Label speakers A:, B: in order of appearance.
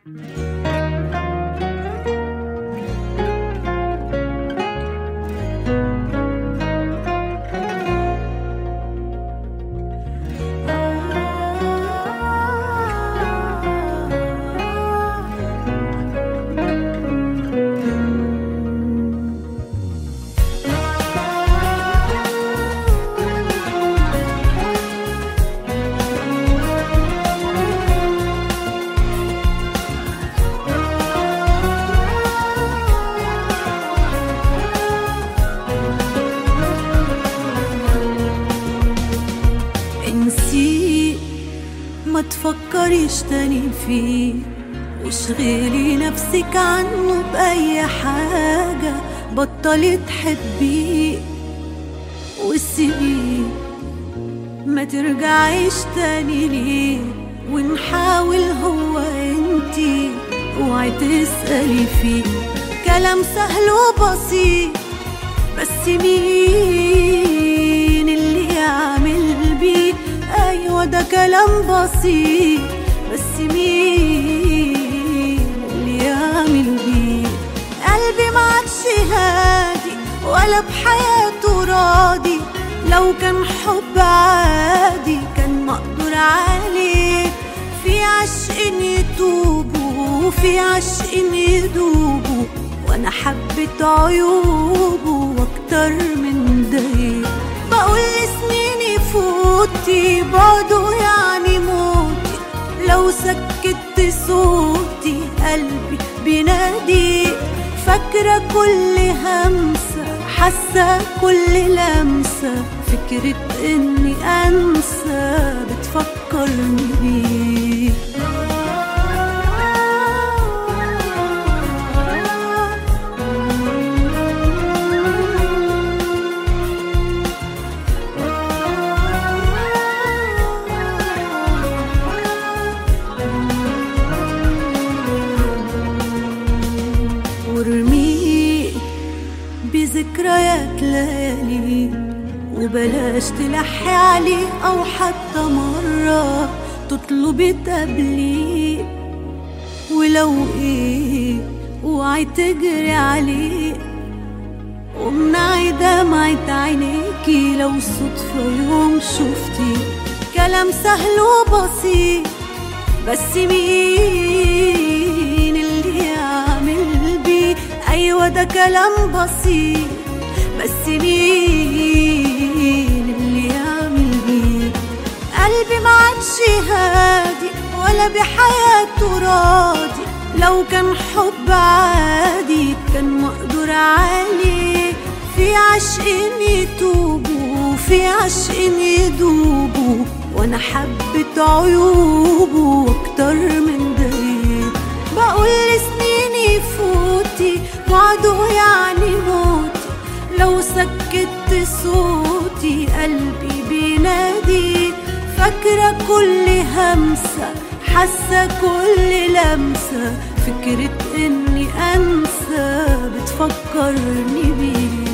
A: انسيه ما تفكريش تاني فيه واشغلي نفسك عنه بأي حاجة بطلي تحبيه وسيبيه ما ترجعيش تاني ليه ونحاول هو انتي اوعي تسألي فيه كلام سهل وبسيط بس مين اللي يعمل بيه ايوه ده كلام بسيط بس مين اللي يعمل بيه قلبي ما عادش هادي ولا بحياته راضي لو كان حب عادي كان مقدور عليه في عشق يتوبوا وفي عشق يدوبوا وانا حبيت عيوبه واكتر من ده بقول سنين يفوتي بعده يعني موتي لو سكت صوتي قلبي بينادي فاكرة كل همسة حاسة كل لمسة فكرة اني انسى بتفكرني بيه وارميه بذكريات ليالي وبلاش تلحي عليه او حتى مرة تطلبي تقابليه ولو ايه اوعي تجري عليه وامنعي دمعة عينيكي لو صدفة يوم شفتي كلام سهل وبسيط بس مين اللي يعمل بيه ايوه ده كلام بسيط بس مين اللي يعمل بيه قلبي ما عادش هادي ولا بحياته راضي لو كان حب عادي كان مقدور عليه في عشق يتوبوا وفي عشق يدوبوا وانا حبيت عيوبه اكتر من ده بقول سنين يفوتي وعده يعني موتي لو سكت صوتي قلبي بينادي فاكرة كل همسة حاسة كل لمسة فكرة اني انسى بتفكرني بيه